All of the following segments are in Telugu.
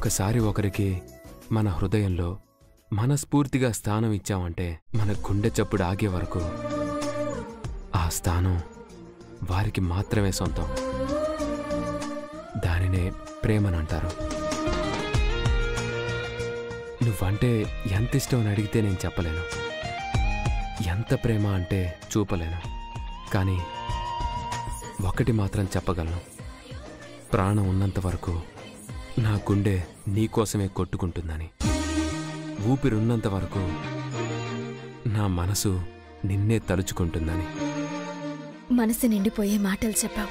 ఒకసారి ఒకరికి మన హృదయంలో మనస్ఫూర్తిగా స్థానం ఇచ్చామంటే మన గుండె చప్పుడు ఆగే వరకు ఆ స్థానం వారికి మాత్రమే సొంతం దానినే ప్రేమనంటారు నువ్వంటే ఎంత ఇష్టం అని అడిగితే నేను చెప్పలేను ఎంత ప్రేమ అంటే చూపలేను కానీ ఒకటి మాత్రం చెప్పగలను ప్రాణం ఉన్నంత వరకు నా గుండె నీకోసమే కొట్టుకుంటుందని ఊపిరున్నంత వరకు నా మనసు నిన్నే తలుచుకుంటుందని మనసు నిండిపోయే మాటలు చెప్పావు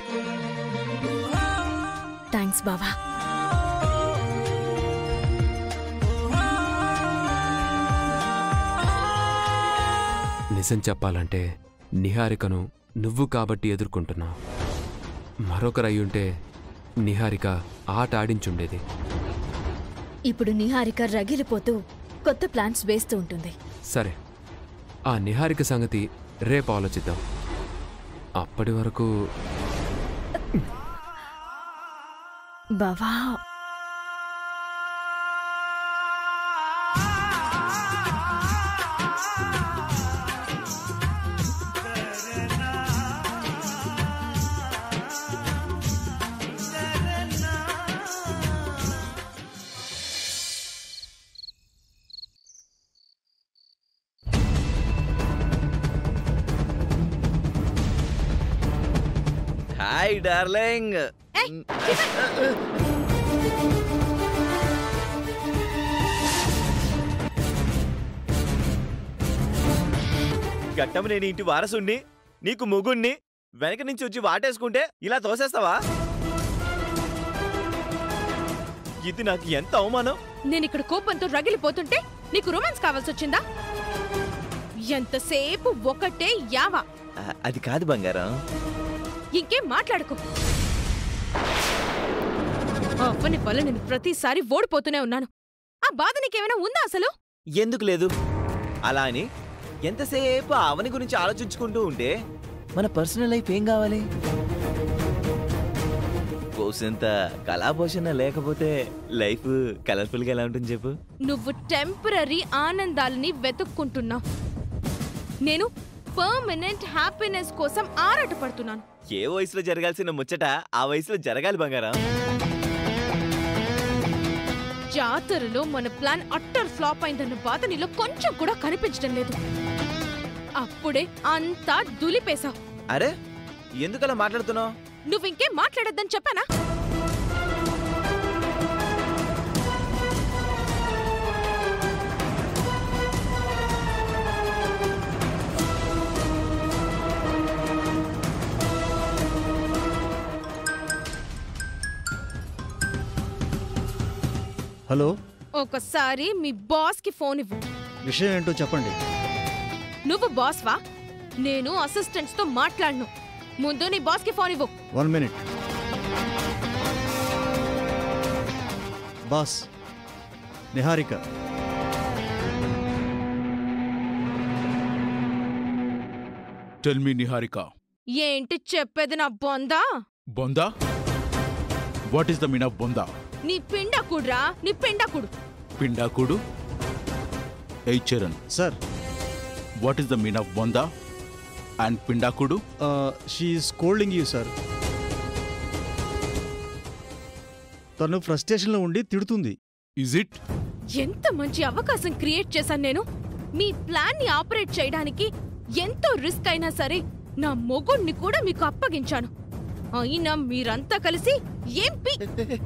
థ్యాంక్స్ బావా నిజం చెప్పాలంటే నిహారికను నువ్వు కాబట్టి ఎదుర్కొంటున్నావు మరొకరు అయ్యుంటే నిహారిక ఆట ఆడించుండేది ఇప్పుడు నిహారిక రగిలిపోతూ కొత్త ప్లాన్స్ వేస్తూ ఉంటుంది సరే ఆ నిహారిక సంగతి రేపు ఆలోచిద్దాం అప్పటి వరకు బావా హాయ్ డార్లింగ్ గట్టం నేను ఇంటి వారసుణ్ణి నీకు ముగుణ్ణి వెనక నుంచి వచ్చి వాటేసుకుంటే ఇలా తోసేస్తావా ఇది నాకు ఎంత అవమానం నేను ఇక్కడ కోపంతో రగిలిపోతుంటే నీకు రొమాన్స్ కావాల్సి వచ్చిందా ఎంతసేపు ఒకటే యావా ఆ, అది కాదు బంగారం ఇంకేం మాట్లాడుకో ఆ అవ్వని వల్ల నేను ప్రతిసారి ఓడిపోతూనే ఉన్నాను ఆ బాధ నీకేమైనా ఉందా అసలు ఎందుకు లేదు అలా అని ఎంతసేపు ఆ అవని గురించి ఆలోచించుకుంటూ ఉంటే మన పర్సనల్ లైఫ్ ఏం కావాలి కోసంత కళాపోషణ లేకపోతే లైఫ్ కలర్ఫుల్ గా ఎలా ఉంటుంది చెప్పు నువ్వు టెంపరీ ఆనందాలని వెతుక్కుంటున్నావు నేను పర్మనెంట్ హ్యాపీనెస్ కోసం ఆరాటపడుతున్నాను ఏ వయసులో జరగాల్సిన ముచ్చట ఆ వయసులో జరగాలి బంగారం జాతరలో మన ప్లాన్ అట్టర్ ఫ్లాప్ అయిందన్న బాధ నీలో కొంచెం కూడా కనిపించడం లేదు అప్పుడే అంతా దులిపేశావు అరే ఎందుకలా మాట్లాడుతున్నావు నువ్వింకేం మాట్లాడొద్దని చెప్పానా హలో ఒకసారి మీ బాస్ కి ఫోన్ ఇవ్వు విషయం ఏంటో చెప్పండి నువ్వు బాస్ వా నేను అసిస్టెంట్స్ తో మాట్లాడను ముందు నీ బాస్ కి ఫోన్ ఇవ్వు one minute boss Niharika tell me Niharika ఏంటి చెప్పేది నా బొందా బొందా what is the meaning of bonda నీ పిండకుడ్రా నీ పిండకుడు పిండాకుడు ఏ Charan sir what is the meaning of bonda and pindakudu she scolding you sir తను ఫ్రస్ట్రేషన్లో ఉండి తిడుతుంది ఇజ్ ఇట్ ఎంత మంచి అవకాశం క్రియేట్ చేశాను నేను మీ ప్లాన్ ని ఆపరేట్ చేయడానికి ఎంతో రిస్క్ అయినా సరే నా మొగుణ్ణి కూడా మీకు అప్పగించాను అయినా మీరంతా కలిసి ఏం పి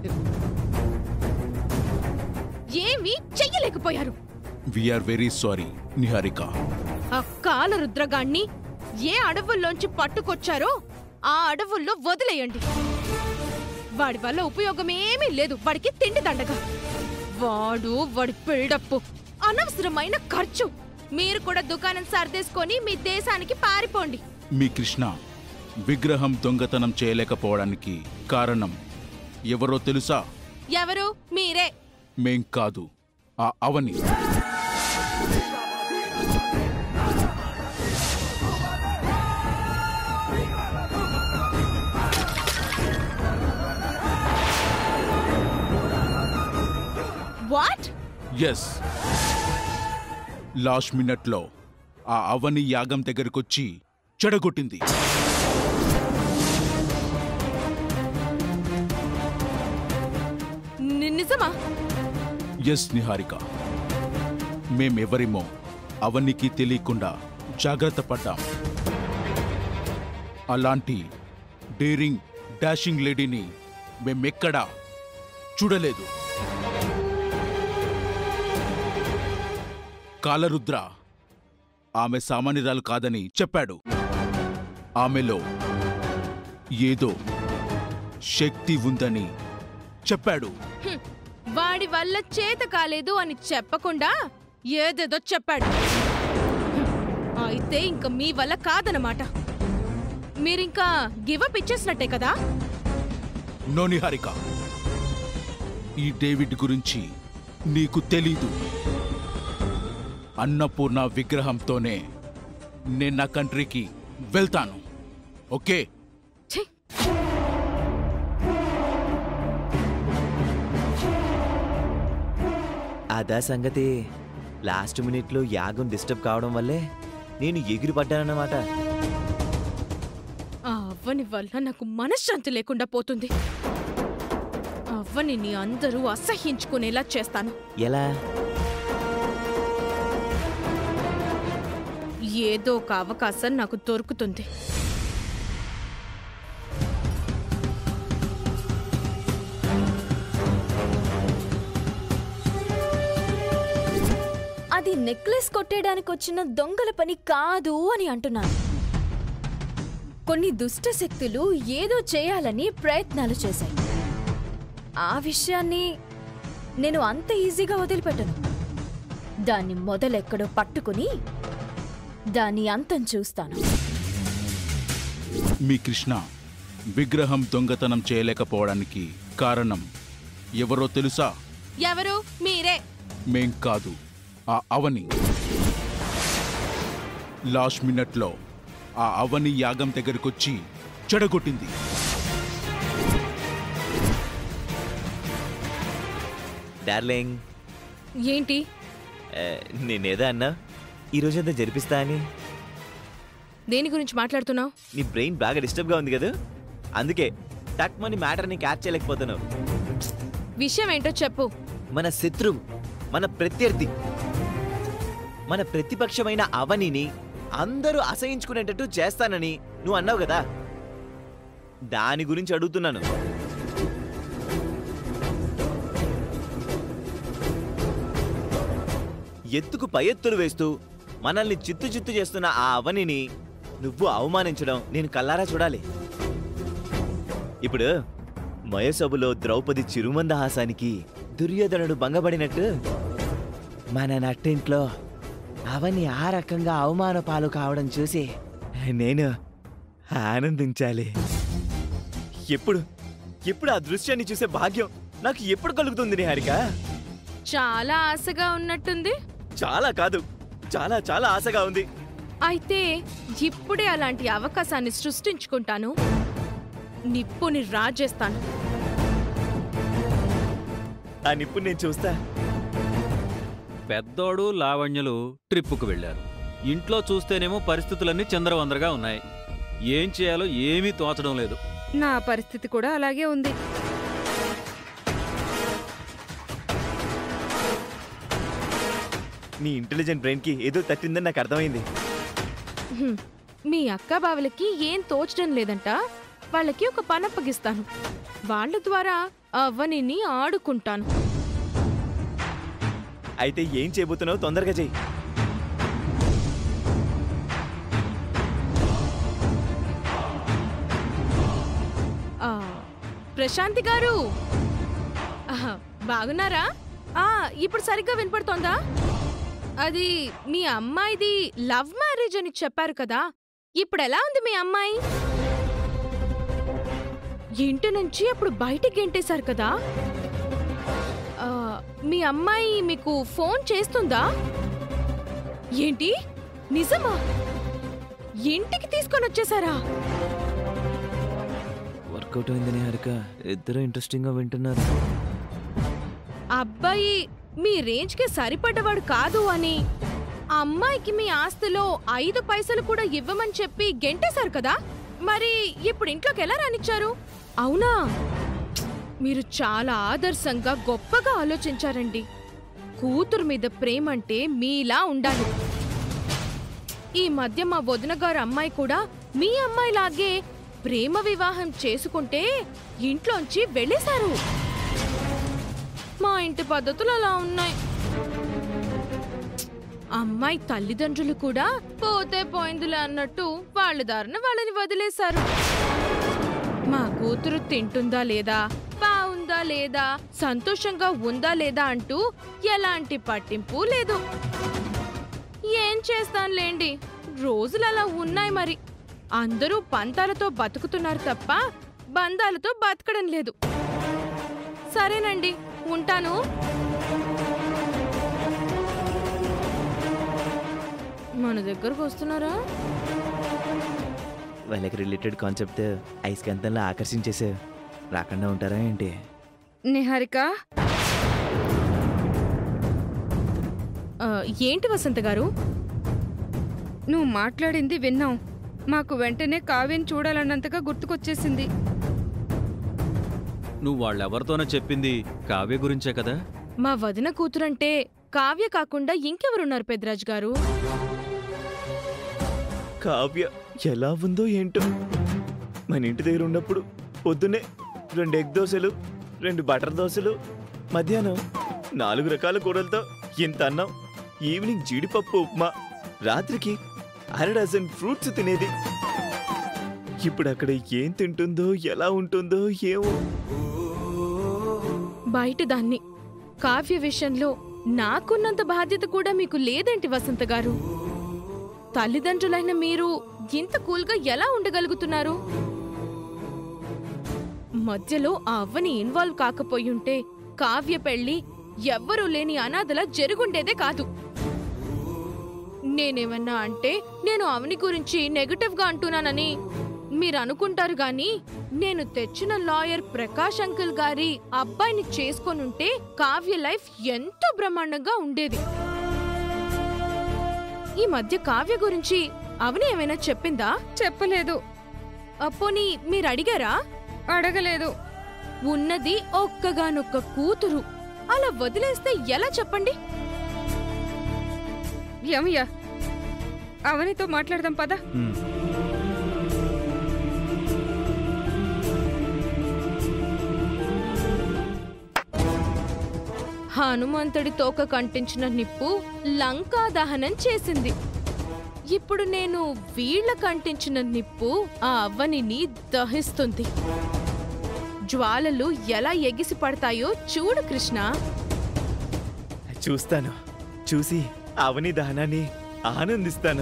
ఏమీ చెయ్యలేకపోయారు వీఆర్ వెరీ సారీ నిహారిక ఆ కాలరుద్రగాణ్ణి ఏ అడవుల్లోంచి పట్టుకొచ్చారో ఆ అడవుల్లో వదిలేయండి వాడి వల్ల ఉపయోగం ఏమీ లేదు వాడికి తిండి దండగా వాడు వాడి బిల్డప్ అనవసరమైన ఖర్చు మీరు కూడా దుకాణం సర్దేసుకొని మీ దేశానికి పారిపోండి మీ కృష్ణ విగ్రహం దొంగతనం చేయలేకపోవడానికి కారణం ఎవరో తెలుసా ఎవరు మీరే మేం కాదు ఆ అవని ఎస్ లాస్ట్ మినిట్లో ఆ అవని యాగం దగ్గరకొచ్చి చెడగొట్టింది ని- నిజమా ఎస్ నిహారిక మేమెవరిమో అవనికి తెలియకుండా జాగ్రత్త పడ్డాం అలాంటి డేరింగ్ డాషింగ్ లేడీని మేమెక్కడా చూడలేదు కాలరుద్ర ఆమె సామాన్యురాలు కాదని చెప్పాడు ఆమెలో ఏదో శక్తి ఉందని చెప్పాడు హ్మ్. వాడి వల్ల చేత కాలేదు అని చెప్పకుండా ఏదేదో చెప్పాడు హ్మ్. అయితే ఇంక మీ వల్ల కాదనమాట మీరింకా గివప్ ఇచ్చేసినట్టే కదా నో నిహారిక ఈ డేవిడ్ గురించి నీకు తెలీదు అన్నపూర్ణ విగ్రహంతోనే నేను నా కంట్రీకి వెళ్తాను ఓకే ఛీ! అదా సంగతి లాస్ట్ మినిట్లో యాగం డిస్టర్బ్ కావడం వల్లే నేను ఎగిరి పడ్డానన్నమాట ఆ అవ్వని వల్ల నాకు మనశ్శాంతి లేకుండా పోతుంది అవ్వని నీ అందరూ అసహ్యించుకునేలా చేస్తాను ఎలా ఏదో ఒక అవకాశం నాకు దొరుకుతుంది అది నెక్లెస్ కొట్టేయడానికి వచ్చిన దొంగల పని కాదు అని అంటున్నాను కొన్ని దుష్ట శక్తులు ఏదో చేయాలని ప్రయత్నాలు చేశాయి ఆ విషయాన్ని నేను అంత ఈజీగా వదిలిపెట్టను దాన్ని మొదలెక్కడో పట్టుకుని దాని అంతం చూస్తాను మీ కృష్ణ విగ్రహం దొంగతనం చేయలేకపోవడానికి కారణం ఎవరో తెలుసా ఎవరు మీరే మేం కాదు ఆ అవని లాస్ట్ మినిట్లో ఆ అవని యాగం దగ్గరకొచ్చి చెడగొట్టింది డార్లింగ్ ఏంటి ఏ, నేనేదో అన్నా ఈ రోజంతా జరిపిస్తా అని దేని గురించి మాట్లాడుతున్నావు నీ బ్రెయిన్ బాగా డిస్టర్బ్గా ఉంది కదా అందుకే టక్ మని మ్యాటర్ని క్యాచ్ చేయలేకపోతున్నావు విషయం ఏంటో చెప్పు మన శత్రువు మన ప్రత్యర్థి మన ప్రతిపక్షమైన అవనిని అందరూ అసహించుకునేటట్టు చేస్తానని నువ్వు అన్నావు కదా దాని గురించి అడుగుతున్నాను ఎత్తుకు పై ఎత్తులు వేస్తూ మనల్ని చిత్తు చిత్తు చేస్తున్న ఆ అవనిని నువ్వు అవమానించడం నేను కల్లారా చూడాలి ఇప్పుడు మయసభలో ద్రౌపది చిరుమందహాసానికి దుర్యోధనుడు భంగపడినట్టు మన నట్టింట్లో అవని ఆ రకంగా అవమాన పాలు కావడం చూసి నేను ఆనందించాలి ఎప్పుడు ఎప్పుడు ఆ దృశ్యాన్ని చూసే భాగ్యం నాకు ఎప్పుడు కలుగుతుంది నిహారిక చాలా ఆశగా ఉన్నట్టుంది చాలా కాదు చాలా చాలా ఆశగా ఉంది అయితే ఇప్పుడే అలాంటి అవకాశాన్ని సృష్టించుకుంటాను నిప్పుని రాజేస్తాను ఆ నిప్పు నేను చూస్తా పెద్దోడు లావణ్యలు ట్రిప్పుకు వెళ్లారు ఇంట్లో చూస్తేనేమో పరిస్థితులన్నీ చంద్రవందరగా ఉన్నాయి ఏం చేయాలో ఏమీ తోచడం లేదు నా పరిస్థితి కూడా అలాగే ఉంది నీ ఇంటెలిజెంట్ బ్రెయిన్ కి ఏదో తట్టిందని నాకు అర్థమైంది హ్మ్. మీ అక్క బావలకి ఏం తోచడం లేదంట వాళ్ళకి ఒక పని అప్పగిస్తాను వాళ్ళ ద్వారా అవ్వనిని ఆడుకుంటాను అయితే ఏం చేయబోతున్నావు తొందరగా చెయ్యి ఆ, ప్రశాంతి గారు ఆహా, బాగున్నారా ఆ ఇప్పుడు సరిగ్గా వినపడుతోందా అది మీ అమ్మాయిది లవ్ మ్యారేజ్ అని చెప్పారు కదా ఇప్పుడు ఎలా ఉంది మీ అమ్మాయి ఇంటి నుంచి అప్పుడు బయటికి గెంటేశారు కదా ఆ, మీ అమ్మాయి మీకు ఫోన్ చేస్తుందా ఏంటి నిజమా ఇంటికి తీసుకొని వచ్చేసారా వర్కౌట్ అయిందని హరిక ఇద్దరు ఇంట్రెస్టింగ్ గా వింటున్నారు అబ్బాయి మీ రేంజ్కి సరిపడ్డవాడు కాదు అని ఆ అమ్మాయికి మీ ఆస్తిలో ఐదు పైసలు కూడా ఇవ్వమని చెప్పి గెంటేశారు కదా మరి ఇప్పుడు ఇంట్లోకి ఎలా రానిచ్చారు అవునా మీరు చాలా ఆదర్శంగా గొప్పగా ఆలోచించారండి కూతురు మీద ప్రేమంటే మీలా ఉండాలి ఈ మధ్య మా వదిన గారు అమ్మాయి కూడా మీ అమ్మాయిలాగే ప్రేమ వివాహం చేసుకుంటే ఇంట్లోంచి వెళ్ళేశారు మా ఇంటి పద్ధతులు అలా ఉన్నాయి అమ్మాయి తల్లిదండ్రులు కూడా పోతే పోయిందిలే అన్నట్టు వాళ్ళ దారిన వాళ్ళని వదిలేశారు మా కూతురు తింటుందా లేదా బాగుందా లేదా సంతోషంగా ఉందా లేదా అంటూ ఎలాంటి పట్టింపు లేదు ఏం చేస్తానులేండి రోజులు అలా ఉన్నాయి మరి అందరూ పంతాలతో బతుకుతున్నారు తప్ప బంధాలతో బతకడం లేదు సరేనండి ఉంటాను మన దగ్గరకు వస్తున్నారా వాళ్ళకి రిలేటెడ్ కాన్సెప్ట్ ఐస్కంతంలో ఆకర్షించేసే రాకుండా ఉంటారా ఏంటి నిహారిక ఆ, ఏంటి వసంత గారు నువ్వు మాట్లాడింది విన్నాం మాకు వెంటనే కావ్యం చూడాలన్నంతగా గుర్తుకొచ్చేసింది నువ్వు వాళ్ళెవరితోనో చెప్పింది కావ్య గురించే కదా మా వదిన కూతురంటే కావ్య కాకుండా ఇంకెవరున్నారు పెద్దరాజు గారు కావ్య ఎలా ఉందో ఏంటో మన ఇంటి దగ్గర ఉన్నప్పుడు పొద్దున్నే రెండు ఎగ్ దోశలు రెండు బటర్ దోశలు మధ్యాహ్నం నాలుగు రకాల కూరలతో ఇంత అన్నం ఈవినింగ్ జీడిపప్పు ఉప్మా రాత్రికి అర డజన్ ఫ్రూట్స్ తినేది ఇప్పుడు అక్కడ ఏం తింటుందో ఎలా ఉంటుందో ఏమో బయట దాన్ని కావ్య విషయంలో నాకున్నంత బాధ్యత కూడా మీకు లేదేంటి వసంత గారు తల్లిదండ్రులైన మీరు ఇంత కూల్గా ఎలా ఉండగలుగుతున్నారు మధ్యలో ఆ అవ్వని ఇన్వాల్వ్ కాకపోయుంటే కావ్య పెళ్లి ఎవ్వరూ లేని అనాథలా జరుగుండేదే కాదు నేనేమన్నా అంటే నేను అవని గురించి నెగటివ్ గా అంటున్నానని మీరు అనుకుంటారు గాని నేను తెచ్చిన లాయర్ ప్రకాష్ అంకుల్ గారి అబ్బాయిని చేసుకొనుంటే కావ్య లైఫ్ ఎంతో బ్రహ్మాండంగా ఉండేది ఈ మధ్య కావ్య గురించి అవని ఏమైనా చెప్పిందా చెప్పలేదు అప్పోని మీరు అడిగారా అడగలేదు ఉన్నది ఒక్కగానొక్క కూతురు అలా వదిలేస్తే ఎలా చెప్పండి యమయ్య అవనితో మాట్లాడదాం పద ఉమ్. హనుమంతుడి తోక కంటించిన నిప్పు లంకా దహనం చేసింది ఇప్పుడు నేను వీళ్ళ కంటించిన నిప్పు ఆ అవ్వనిని దహిస్తుంది జ్వాలలు ఎలా ఎగిసి పడతాయో చూడు కృష్ణ చూస్తాను చూసి అవని దహనాన్ని ఆనందిస్తాను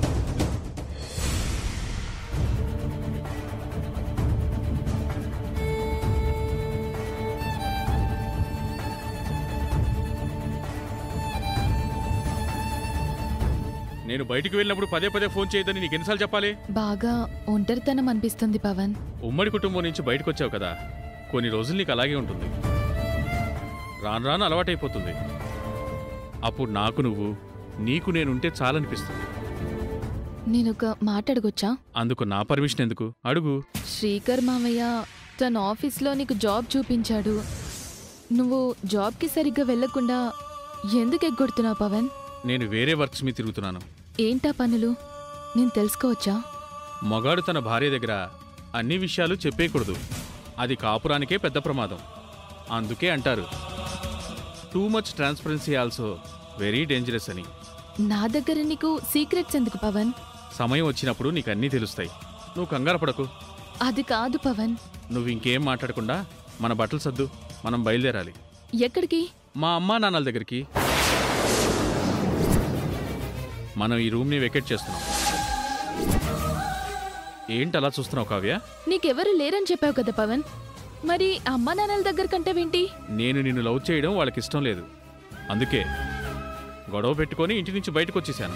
నేను బయటికి వెళ్ళినప్పుడు పదే పదే ఫోన్ చేయొద్దని నీకు ఎన్నిసార్లు చెప్పాలి బాగా ఒంటరితనం అనిపిస్తుంది పవన్ ఉమ్మడి కుటుంబం నుంచి బయటకు వచ్చావు కదా కొన్ని రోజులు నీకు అలాగే ఉంటుంది రాను రాను అలవాటైపోతుంది అప్పుడు నాకు నువ్వు నీకు నేనుంటే చాలనిపిస్తుంది నేను ఒక మాట అడగొచ్చా అందుకు నా పర్మిషన్ ఎందుకు అడుగు శ్రీకర్ మావయ్య తన ఆఫీస్లో నీకు జాబ్ చూపించాడు నువ్వు జాబ్కి సరిగ్గా వెళ్లకుండా ఎందుకు ఎగ్గొడుతున్నావు పవన్ నేను వేరే వర్క్స్ మీద తిరుగుతున్నాను ఏంటా పనులు నేను తెలుసుకోవచ్చా మగాడు తన భార్య దగ్గర అన్ని విషయాలు చెప్పేయకూడదు అది కాపురానికే పెద్ద ప్రమాదం అందుకే అంటారు too much transparency also very dangerous అని నా దగ్గర నీకు సీక్రెట్స్ ఎందుకు పవన్ సమయం వచ్చినప్పుడు నీకు అన్నీ తెలుస్తాయి నువ్వు కంగారు పడకు అది కాదు పవన్ నువ్వు ఇంకేం మాట్లాడకుండా మన బట్టలు సర్దు మనం బయలుదేరాలి ఎక్కడికి మా అమ్మా నాన్నల దగ్గరికి మనం ఈ రూమ్ని వెకెట్ చేస్తున్నాం ఏంటి అలా చూస్తున్నావు కావ్య నీకెవరు లేరని చెప్పావు కదా పవన్ మరి అమ్మా నాన్నల దగ్గర కంటావేంటి నేను నిన్ను లవ్ చేయడం వాళ్ళకి ఇష్టం లేదు అందుకే గొడవ పెట్టుకొని ఇంటి నుంచి బయటకు వచ్చేసాను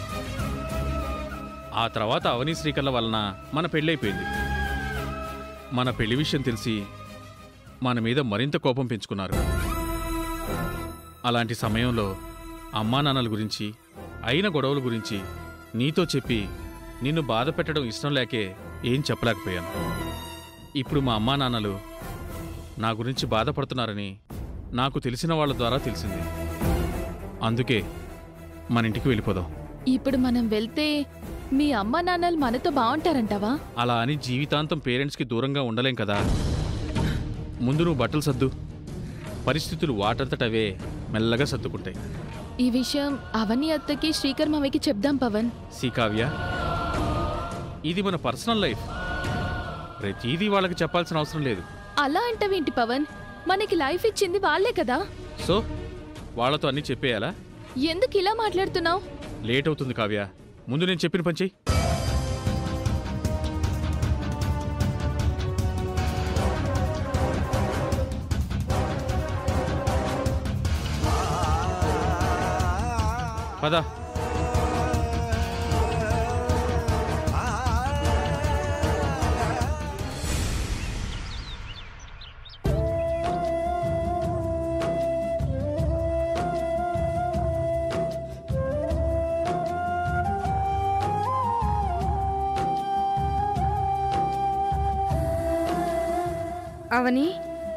ఆ తర్వాత అవని శ్రీకర్ల వలన మన పెళ్ళైపోయింది మన పెళ్లి విషయం తెలిసి మన మీద మరింత కోపం పెంచుకున్నారు అలాంటి సమయంలో అమ్మా నాన్నల గురించి అయిన గొడవల గురించి నీతో చెప్పి నిన్ను బాధ పెట్టడం ఇష్టం లేకే ఏం చెప్పలేకపోయాను ఇప్పుడు మా అమ్మా నాన్నలు నా గురించి బాధపడుతున్నారని నాకు తెలిసిన వాళ్ళ ద్వారా తెలిసింది అందుకే మన ఇంటికి వెళ్ళిపోదాం ఇప్పుడు మనం వెళ్తే మీ అమ్మ నాన్నలు మనతో బాగుంటారంటావా అలా అని జీవితాంతం పేరెంట్స్కి దూరంగా ఉండలేం కదా ముందు నువ్వు బట్టలు సర్దు పరిస్థితులు వాటంతటవే మెల్లగా సర్దుకుంటాయి ఈ విషయం అవని అత్తకి శ్రీకర్ మామయ్యకి చెప్దాం పవన్ సి కావ్య ఇది మన పర్సనల్ లైఫ్ ప్రతిదీ వాళ్ళకి చెప్పాల్సిన అవసరం లేదు అలా అంటావేంటి పవన్ మనకి లైఫ్ ఇచ్చింది వాళ్ళే కదా సో వాళ్ళతో అన్నీ చెప్పేయాలా ఎందుకు ఇలా మాట్లాడుతున్నావు లేట్ అవుతుంది కావ్య ముందు నేను చెప్పిన పని చెయ్యి పద అవని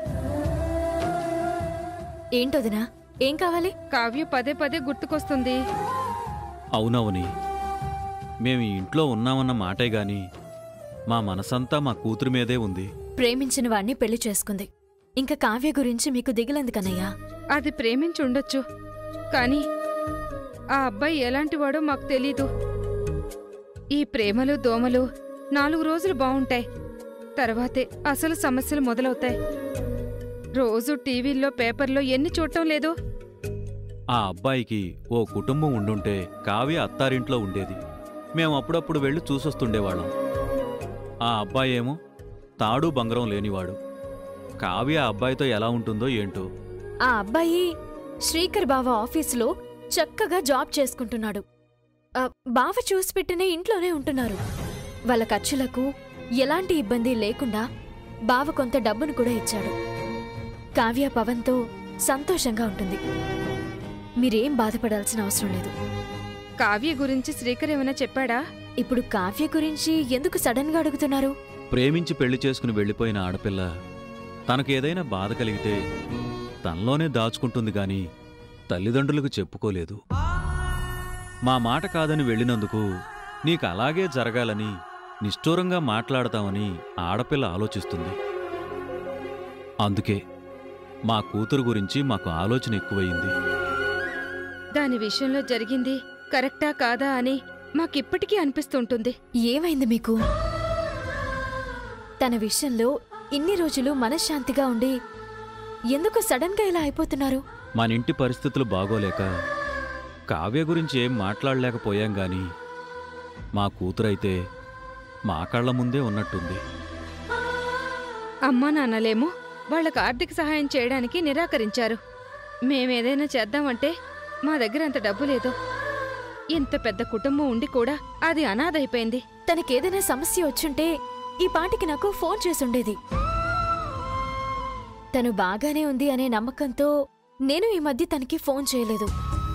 ఏంటొదినా ఏం కావాలి కావ్య పదే పదే గుర్తుకొస్తుంది అవునవుని మేము ఈ ఇంట్లో ఉన్నామన్న మాటే గాని మా మనసంతా మా కూతురు మీదే ఉంది ప్రేమించిన వాణ్ణి పెళ్లి చేసుకుంది ఇంకా కావ్య గురించి మీకు దిగులంది కన్నయ్యా అది ప్రేమించి ఉండొచ్చు కానీ ఆ అబ్బాయి ఎలాంటివాడో మాకు తెలీదు ఈ ప్రేమలు దోమలు నాలుగు రోజులు బావుంటాయి తర్వాతే అసలు సమస్యలు మొదలవుతాయి రోజు టీవీల్లో పేపర్లో ఎన్ని చూడటం లేదు ఆ అబ్బాయికి ఓ కుటుంబం ఉండుంటే కావ్య అత్తారింట్లో ఉండేది మేము అప్పుడప్పుడు వెళ్ళి చూసొస్తుండేవాళ్ళం ఆ అబ్బాయి ఏమో తాడు బంగరం లేనివాడు కావ్య ఆ అబ్బాయితో ఎలా ఉంటుందో ఏంటో ఆ అబ్బాయి శ్రీకర్ బావ ఆఫీసులో చక్కగా జాబ్ చేసుకుంటున్నాడు ఆ, బావ చూసి పెట్టిన ఇంట్లోనే ఉంటున్నారు వాళ్ళ ఖర్చులకు ఎలాంటి ఇబ్బంది లేకుండా బావ కొంత డబ్బును కూడా ఇచ్చాడు కావ్య పవన్తో సంతోషంగా ఉంటుంది మీరేం బాధపడాల్సిన అవసరం లేదు కావ్య గురించి శ్రీకర్ ఏమైనా చెప్పాడా ఇప్పుడు కావ్య గురించి ఎందుకు సడన్ గా అడుగుతున్నారు ప్రేమించి పెళ్లి చేసుకుని వెళ్ళిపోయిన ఆడపిల్ల తనకు ఏదైనా బాధ కలిగితే తనలోనే దాచుకుంటుంది గాని తల్లిదండ్రులకు చెప్పుకోలేదు మా మాట కాదని వెళ్ళినందుకు నీకు అలాగే జరగాలని నిష్ఠూరంగా మాట్లాడతామని ఆడపిల్ల ఆలోచిస్తుంది అందుకే మా కూతురు గురించి మాకు ఆలోచన ఎక్కువయింది దాని విషయంలో జరిగింది కరెక్టా కాదా అని మాకిప్పటికీ అనిపిస్తుంటుంది ఏమైంది మీకు తన విషయంలో ఇన్ని రోజులు మనశ్శాంతిగా ఉండి ఎందుకు సడన్ గా ఇలా అయిపోతున్నారు మన ఇంటి పరిస్థితులు బాగోలేక కావ్య గురించి ఏం మాట్లాడలేకపోయాం గాని మా కూతురైతే మా కళ్ళ ముందే ఉన్నట్టుంది అమ్మా నాన్నలేమో వాళ్ళకు ఆర్థిక సహాయం చేయడానికి నిరాకరించారు మేమేదైనా చేద్దామంటే మా దగ్గర అంత డబ్బు లేదు ఇంత పెద్ద కుటుంబం ఉండి కూడా అది అనాథైపోయింది తనకేదైనా సమస్య వచ్చుంటే ఈ పాటికి నాకు ఫోన్ చేసుండేది తను బాగానే ఉంది అనే నమ్మకంతో నేను ఈ మధ్య తనకి ఫోన్ చేయలేదు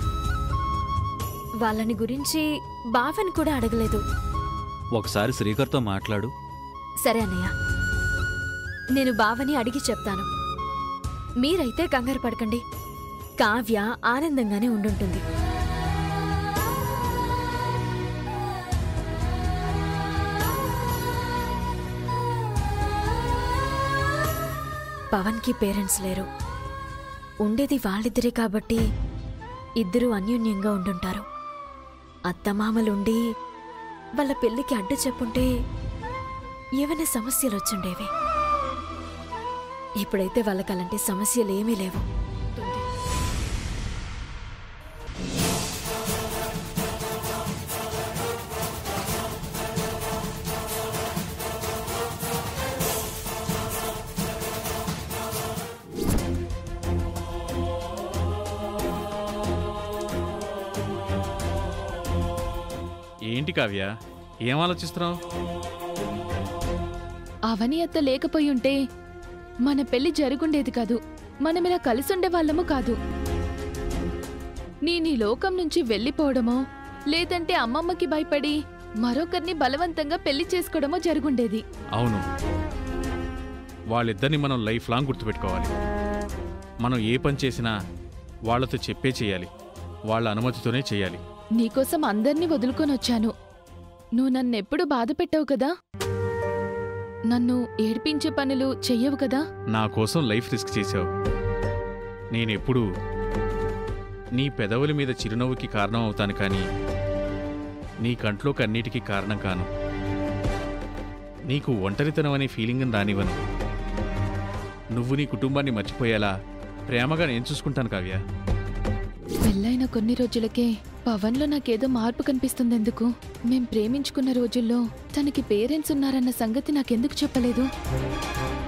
వాళ్ళని గురించి బావని కూడా అడగలేదు ఒకసారి శ్రీకర్తో మాట్లాడు సరే అన్నయ్య నేను బావని అడిగి చెప్తాను మీరైతే కంగారు పడకండి కావ్య ఆనందంగానే ఉండుంటుంది పవన్కి పేరెంట్స్ లేరు ఉండేది వాళ్ళిద్దరే కాబట్టి ఇద్దరూ అన్యోన్యంగా ఉండుంటారు అత్తమామలుండి వాళ్ళ పెళ్లికి అడ్డు చెప్పుంటే ఏమైనా సమస్యలు వచ్చుండేవి ఇప్పుడైతే వాళ్ళకి అలాంటి సమస్యలు ఏమీ లేవు ఏంటి కావ్య ఏం ఆలోచిస్తున్నావు అవని అత్త లేకపోయి ఉంటే మన పెళ్లి జరుగుండేది కాదు మనం ఇలా కలిసి ఉండేవాళ్ళము కాదు నీ నీ లోకం నుంచి వెళ్ళిపోవడమో లేదంటే అమ్మమ్మకి భయపడి మరొకరిని బలవంతంగా పెళ్లి చేసుకోవడమో జరుగుండేది అవును వాళ్ళిద్దరిని మనం లైఫ్ లాంగ్ గుర్తుపెట్టుకోవాలి మనం ఏ పని చేసినా వాళ్ళతో చెప్పే చేయాలి వాళ్ళ అనుమతితోనే చేయాలి నీకోసం అందర్నీ వదులుకొని వచ్చాను నువ్వు నన్నెప్పుడు బాధ పెట్టావు కదా నన్ను ఏడిపించే పనులు చెయ్యవు కదా నా కోసం లైఫ్ రిస్క్ చేశావు నేనెప్పుడు నీ పెదవుల మీద చిరునవ్వుకి కారణం అవుతాను కానీ నీ కంట్లో కన్నీటికి కారణం కాను నీకు ఒంటరితనం అనే ఫీలింగ్ రానివ్వను నువ్వు నీ కుటుంబాన్ని మర్చిపోయేలా ప్రేమగా నేను చూసుకుంటాను కావ్య పెళ్ళైన కొన్ని రోజులకే పవన్లో నాకేదో మార్పు కనిపిస్తుందెందుకు మేం ప్రేమించుకున్న రోజుల్లో తనకి పేరెంట్స్ ఉన్నారన్న సంగతి నాకెందుకు చెప్పలేదు